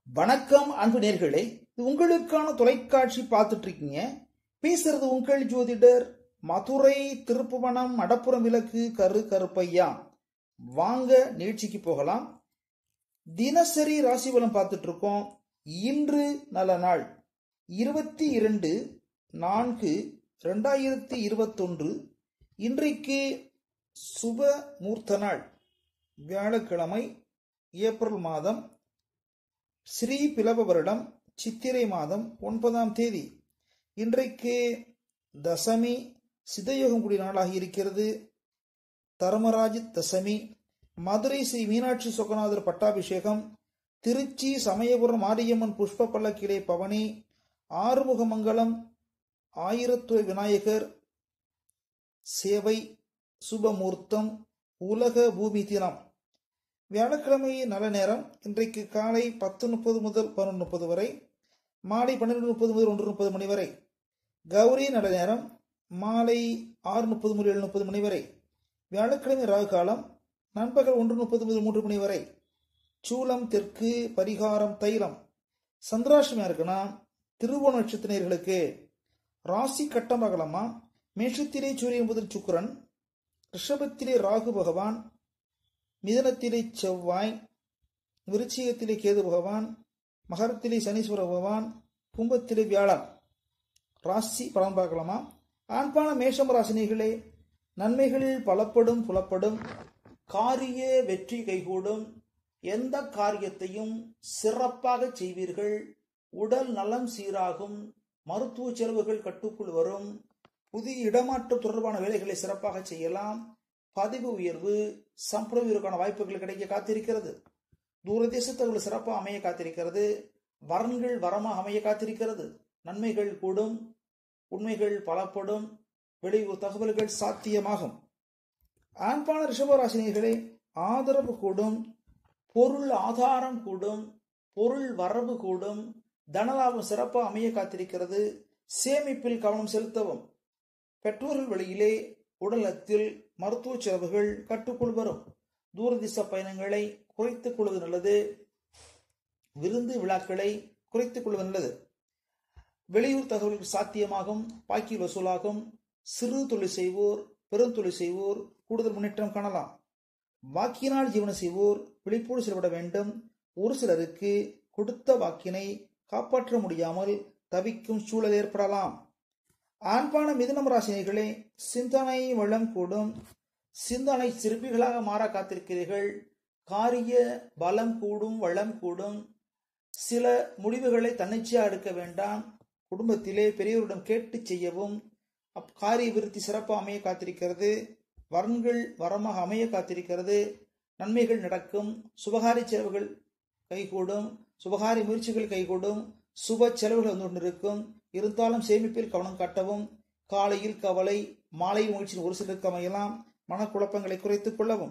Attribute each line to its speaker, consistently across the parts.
Speaker 1: வணக்கம் அன்பு நேர்களே இது உங்களுக்கான தொலைக்காட்சி பார்த்துட்டு இருக்கீங்க பேசுறது உங்கள் ஜோதிடர் மதுரை திருப்புவனம் மடப்புறம் விளக்கு கரு கருப்பையா வாங்க நிகழ்ச்சிக்கு போகலாம் தினசரி ராசி பலன் பார்த்துட்டு இருக்கோம் இன்று நல்ல நாள் இருபத்தி இரண்டு நான்கு ரெண்டாயிரத்தி இருபத்தொன்று இன்றைக்கு சுப மூர்த்த நாள் வியாழக்கிழமை ஏப்ரல் மாதம் ஸ்ரீ பிளவ வருடம் சித்திரை மாதம் ஒன்பதாம் தேதி இன்றைக்கு தசமி சிதயோகம் கூடிய நாளாக இருக்கிறது தர்மராஜ் தசமி மதுரை ஸ்ரீ மீனாட்சி சொக்கநாதர் பட்டாபிஷேகம் திருச்சி சமயபுரம் மாரியம்மன் புஷ்ப பல்லக்கிலே பவனி ஆறுமுகமங்கலம் ஆயிரத்துவ விநாயகர் சேவை சுபமூர்த்தம் உலக பூமி தினம் வியாழக்கிழமை நல்ல நேரம் இன்றைக்கு காலை பத்து முப்பது முதல் பதினொன்று முப்பது வரை மாலை பன்னிரெண்டு முப்பது முதல் ஒன்று முப்பது மணி வரை கௌரி நல்ல நேரம் மாலை ஆறு முப்பது முதல் ஏழு முப்பது மணி வரை வியாழக்கிழமை ராகு காலம் நண்பகல் ஒன்று முப்பது முதல் மூன்று மணி வரை சூலம் தெற்கு பரிகாரம் தைலம் சந்திராஷ்டமியா இருக்குன்னா திருவோண நட்சத்திரர்களுக்கு ராசி கட்டம் பார்க்கலாமா மேஷத்திலே சூரியன் முதல் சுக்கரன் ரிஷபத்திலே ராகு பகவான் மிதனத்திலே செவ்வாய் விருச்சிகத்திலே கேது பகவான் மகரத்திலே சனீஸ்வர பகவான் கும்பத்திலே வியாழன் ராசி பலன் பார்க்கலாமா ஆண்பான மேஷம் ராசினிகளே நன்மைகளில் பலப்படும் புலப்படும் காரிய வெற்றி கைகூடும் எந்த காரியத்தையும் சிறப்பாக செய்வீர்கள் உடல் நலம் சீராகும் மருத்துவ செலவுகள் கட்டுக்குள் வரும் புதிய இடமாற்றம் தொடர்பான வேலைகளை சிறப்பாக செய்யலாம் பதிவு உயர்வு சம்பளவிற்கான வாய்ப்புகள் கிடைக்க காத்திருக்கிறது தூரதேசத்தவர்கள் சிறப்பாக அமைய காத்திருக்கிறது வரன்கள் வரமாக அமைய காத்திருக்கிறது நன்மைகள் கூடும் உண்மைகள் பலப்படும் வெளியூர் தகவல்கள் சாத்தியமாகும் ஆண்பான ரிஷபராசினியர்களே ஆதரவு கூடும் பொருள் ஆதாரம் கூடும் பொருள் வரவு கூடும் தனலாபம் சிறப்பாக அமைய காத்திருக்கிறது சேமிப்பில் கவனம் செலுத்தவும் பெற்றோர்கள் வழியிலே உடலத்தில் மருத்துவ செலவுகள் கட்டுக்குள் வரும் தூரதிச பயணங்களை குறைத்துக் கொள்வது நல்லது விருந்து விழாக்களை குறைத்துக் கொள்வது நல்லது வெளியூர் தகவல்கள் சாத்தியமாகும் பாக்கி வசூலாகும் சிறு தொழில் செய்வோர் பெருந்தொழில் செய்வோர் கூடுதல் முன்னேற்றம் காணலாம் வாக்கினால் ஜீவனம் செய்வோர் விழிப்போடு செயல்பட வேண்டும் ஒரு சிலருக்கு கொடுத்த வாக்கினை காப்பாற்ற முடியாமல் தவிக்கும் சூழல் ஏற்படலாம் ஆண்பான மிதுனம் ராசினிகளே சிந்தனை வளம் கூடும் சிந்தனை சிற்பிகளாக மாற காத்திருக்கிறீர்கள் காரிய பலம் கூடும் வளம் கூடும் சில முடிவுகளை தன்னிச்சையாக எடுக்க வேண்டாம் குடும்பத்திலே பெரியவரிடம் கேட்டு செய்யவும் காரிய விருத்தி சிறப்பாக அமைய காத்திருக்கிறது வரன்கள் வரமாக அமைய காத்திருக்கிறது நன்மைகள் நடக்கும் சுபகாரி செலவுகள் கைகூடும் சுபகாரி முயற்சிகள் கைகூடும் சுப செலவுகள் வந்து கொண்டிருக்கும் இருந்தாலும் சேமிப்பில் கவனம் காட்டவும் காலையில் கவலை மாலை முயற்சியின் ஒரு சிலருக்கு அமையலாம் மனக்குழப்பங்களை குறைத்துக் கொள்ளவும்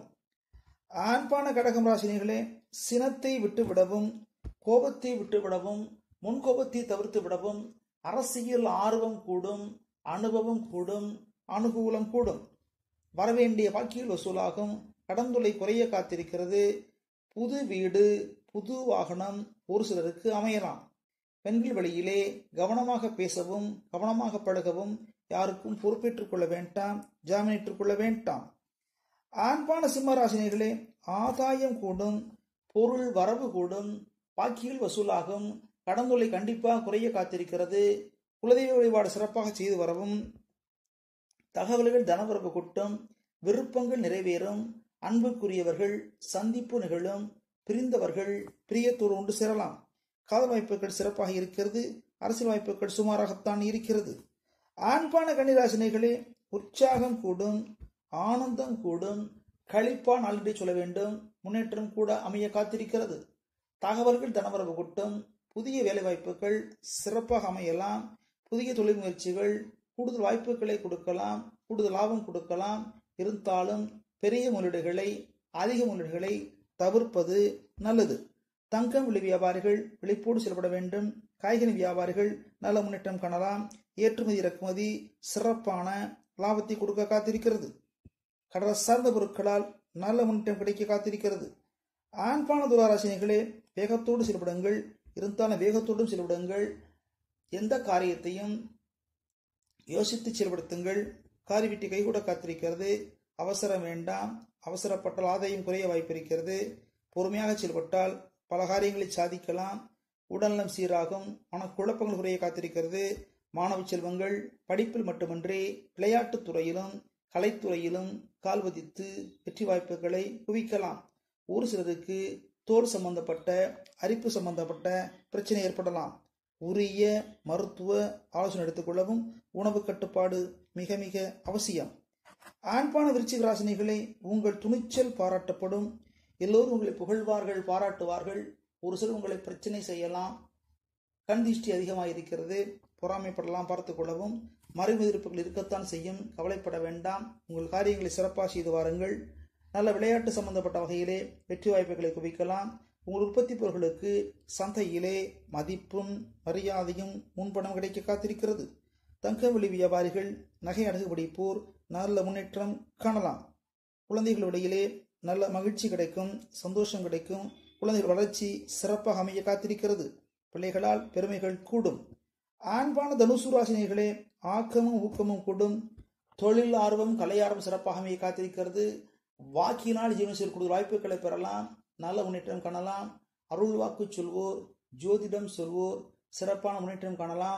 Speaker 1: ஆண்பான கடகம் ராசினிகளே சினத்தை விட்டு விடவும் கோபத்தை விட்டு விடவும் முன்கோபத்தை தவிர்த்து விடவும் அரசியல் ஆர்வம் கூடும் அனுபவம் கூடும் அனுகூலம் கூடும் வரவேண்டிய வாக்கியில் வசூலாகும் கடந்துளை குறைய காத்திருக்கிறது புது வீடு புது வாகனம் ஒரு சிலருக்கு அமையலாம் பெண்கள் வழியிலே கவனமாக பேசவும் கவனமாக பழகவும் யாருக்கும் பொறுப்பேற்றுக் கொள்ள வேண்டாம் ஜாமீனிட்டுக் கொள்ள வேண்டாம் ஆண்பான சிம்மராசினிகளே ஆதாயம் கூடும் பொருள் வரவு கூடும் பாக்கியில் வசூலாகும் கடந்தொலை கண்டிப்பாக குறைய காத்திருக்கிறது குலதெய்வ வழிபாடு சிறப்பாக செய்து வரவும் தகவல்கள் தனவரவு கூட்டம் விருப்பங்கள் நிறைவேறும் அன்புக்குரியவர்கள் சந்திப்பு நிகழும் பிரிந்தவர்கள் பிரியத்தோடு ஒன்று சேரலாம் காதல் வாய்ப்புகள் சிறப்பாக இருக்கிறது அரசியல் வாய்ப்புகள் சுமாராகத்தான் இருக்கிறது ஆண்பான கன்னிராசினிகளே உற்சாகம் கூடும் ஆனந்தம் கூடும் கழிப்பா நாளின்றி சொல்ல வேண்டும் முன்னேற்றம் கூட அமைய காத்திருக்கிறது தகவல்கள் தனவரவு கூட்டம் புதிய வேலைவாய்ப்புகள் சிறப்பாக அமையலாம் புதிய தொழில் முயற்சிகள் கூடுதல் வாய்ப்புகளை கொடுக்கலாம் கூடுதல் லாபம் கொடுக்கலாம் இருந்தாலும் பெரிய முதலீடுகளை அதிக முதலீடுகளை தவிர்ப்பது நல்லது தங்கம் விலை வியாபாரிகள் விழிப்போடு செயல்பட வேண்டும் காய்கறி வியாபாரிகள் நல்ல முன்னேற்றம் காணலாம் ஏற்றுமதி இறக்குமதி சிறப்பான லாபத்தை கொடுக்க காத்திருக்கிறது கடல் சார்ந்த பொருட்களால் நல்ல முன்னேற்றம் கிடைக்க காத்திருக்கிறது ஆண்பான துளாராசினிகளே வேகத்தோடு செயல்படுங்கள் இருந்தாலும் வேகத்தோடும் செயல்படுங்கள் எந்த காரியத்தையும் யோசித்து செயல்படுத்துங்கள் காரி விட்டு கைகூட காத்திருக்கிறது அவசரம் வேண்டாம் அவசரப்பட்டால் ஆதாயம் குறைய வாய்ப்பிருக்கிறது பொறுமையாக செயல்பட்டால் பல காரியங்களை சாதிக்கலாம் உடல்நலம் சீராகும் மனக்குழப்பங்கள் குறைய காத்திருக்கிறது மாணவ செல்வங்கள் படிப்பில் மட்டுமின்றி விளையாட்டுத் துறையிலும் கலைத்துறையிலும் கால்வதித்து வெற்றி வாய்ப்புகளை குவிக்கலாம் ஒரு சிலருக்கு தோல் சம்பந்தப்பட்ட அரிப்பு சம்பந்தப்பட்ட பிரச்சனை ஏற்படலாம் உரிய மருத்துவ ஆலோசனை எடுத்துக்கொள்ளவும் உணவு கட்டுப்பாடு மிக மிக அவசியம் ஆண்பான விருச்சிக ராசினிகளை உங்கள் துணிச்சல் பாராட்டப்படும் எல்லோரும் உங்களை புகழ்வார்கள் பாராட்டுவார்கள் ஒரு சிலர் உங்களை பிரச்சனை செய்யலாம் கண் திஷ்டி அதிகமாக இருக்கிறது பொறாமைப்படலாம் பார்த்து கொள்ளவும் மறைவு எதிர்ப்புகள் இருக்கத்தான் செய்யும் கவலைப்பட வேண்டாம் உங்கள் காரியங்களை சிறப்பாக செய்து வாருங்கள் நல்ல விளையாட்டு சம்பந்தப்பட்ட வகையிலே வெற்றி வாய்ப்புகளை குவிக்கலாம் உங்கள் உற்பத்தி பொருட்களுக்கு சந்தையிலே மதிப்பும் மரியாதையும் முன்பணம் கிடைக்க காத்திருக்கிறது தங்க வெளி வியாபாரிகள் நகை அடகு பிடிப்போர் நல்ல முன்னேற்றம் காணலாம் குழந்தைகளிடையிலே நல்ல மகிழ்ச்சி கிடைக்கும் சந்தோஷம் கிடைக்கும் குழந்தைகள் வளர்ச்சி சிறப்பாக அமைய காத்திருக்கிறது பிள்ளைகளால் பெருமைகள் கூடும் ஆண்பான தனுசு ராசினியர்களே ஆக்கமும் ஊக்கமும் கூடும் தொழில் ஆர்வம் கலை ஆர்வம் சிறப்பாக அமைய காத்திருக்கிறது வாக்கினால் ஜீவன செயல்கூடிய வாய்ப்புகளை பெறலாம் நல்ல முன்னேற்றம் காணலாம் அருள் வாக்கு சொல்வோர் ஜோதிடம் சொல்வோர் சிறப்பான முன்னேற்றம் காணலாம்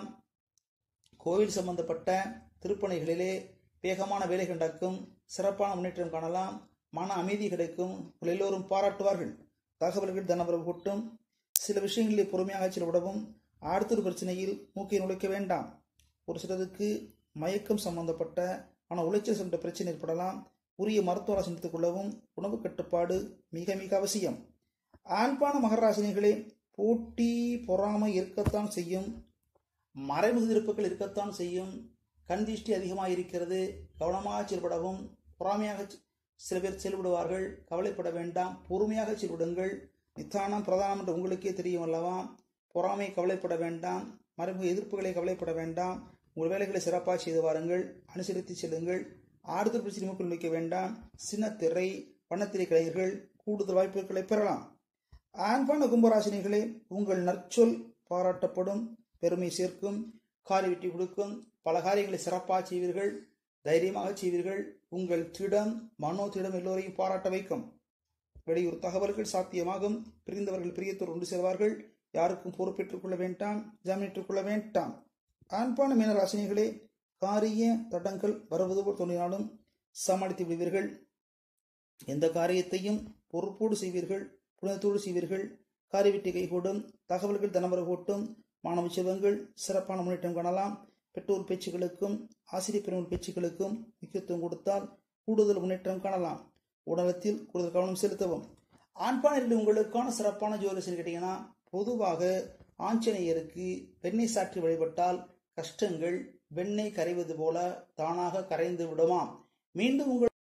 Speaker 1: கோவில் சம்பந்தப்பட்ட திருப்பணிகளிலே வேகமான வேலை நடக்கும் சிறப்பான முன்னேற்றம் காணலாம் மன அமைதி கிடைக்கும் உங்கள் எல்லோரும் பாராட்டுவார்கள் தகவல்கள் தனவரவு கூட்டும் சில விஷயங்களில் பொறுமையாக செயல்படவும் அடுத்தொரு பிரச்சனையில் மூக்கை நுழைக்க வேண்டாம் ஒரு சிலருக்கு மயக்கம் சம்பந்தப்பட்ட மன உளைச்சல் சென்ற பிரச்சனை ஏற்படலாம் உரிய மருத்துவ ஆலோசனை எடுத்துக் கொள்ளவும் உணவு கட்டுப்பாடு மிக மிக அவசியம் ஆண்பான மகராசினிகளே போட்டி பொறாமை இருக்கத்தான் செய்யும் மறைமுக எதிர்ப்புகள் இருக்கத்தான் செய்யும் கண் திஷ்டி அதிகமாக இருக்கிறது கவனமாக செயல்படவும் பொறாமையாக சில பேர் செயல்படுவார்கள் கவலைப்பட வேண்டாம் பொறுமையாக செயல்படுங்கள் நித்தானம் பிரதானம் என்று உங்களுக்கே தெரியும் அல்லவா பொறாமை கவலைப்பட வேண்டாம் மறைமுக எதிர்ப்புகளை கவலைப்பட வேண்டாம் உங்கள் வேலைகளை சிறப்பாக செய்து வாருங்கள் அனுசரித்து செல்லுங்கள் ஆறுதல் பிரச்சனை மூக்கில் வைக்க வேண்டாம் சின்னத்திரை வண்ணத்திரை கலைஞர்கள் கூடுதல் வாய்ப்புகளை பெறலாம் ஆண்பான கும்பராசினிகளே உங்கள் நற்சொல் பாராட்டப்படும் பெருமை சேர்க்கும் காரி வெட்டி கொடுக்கும் பல காரியங்களை சிறப்பாக செய்வீர்கள் தைரியமாக செய்வீர்கள் உங்கள் திடம் மனோ திடம் எல்லோரையும் பாராட்ட வைக்கும் வெளியூர் தகவல்கள் சாத்தியமாகும் பிரிந்தவர்கள் பிரியத்தோர் ஒன்று செல்வார்கள் யாருக்கும் பொறுப்பேற்றுக் கொள்ள வேண்டாம் ஜாமீனிட்டுக் கொள்ள வேண்டாம் ஆண்பான மீனராசினிகளே காரிய தடங்கள் வருவது போல் தோன்றினாலும் சமாளித்து விடுவீர்கள் எந்த காரியத்தையும் பொறுப்போடு செய்வீர்கள் புனிதத்தோடு செய்வீர்கள் காரி வெட்டி கைகூடும் தகவல்கள் தனவர கூட்டும் மாணவ செல்வங்கள் சிறப்பான முன்னேற்றம் காணலாம் பெற்றோர் பேச்சுகளுக்கும் ஆசிரியர் பெருமள் பேச்சுகளுக்கும் முக்கியத்துவம் கொடுத்தால் கூடுதல் முன்னேற்றம் காணலாம் உடலத்தில் கூடுதல் கவனம் செலுத்தவும் ஆண்பானரில் உங்களுக்கான சிறப்பான ஜோதிஷன் கேட்டீங்கன்னா பொதுவாக ஆஞ்சநேயருக்கு வெண்ணெய் சாற்றி வழிபட்டால் கஷ்டங்கள் வெண்ணெய் கரைவது போல தானாக கரைந்து விடுமாம் மீண்டும் உங்கள்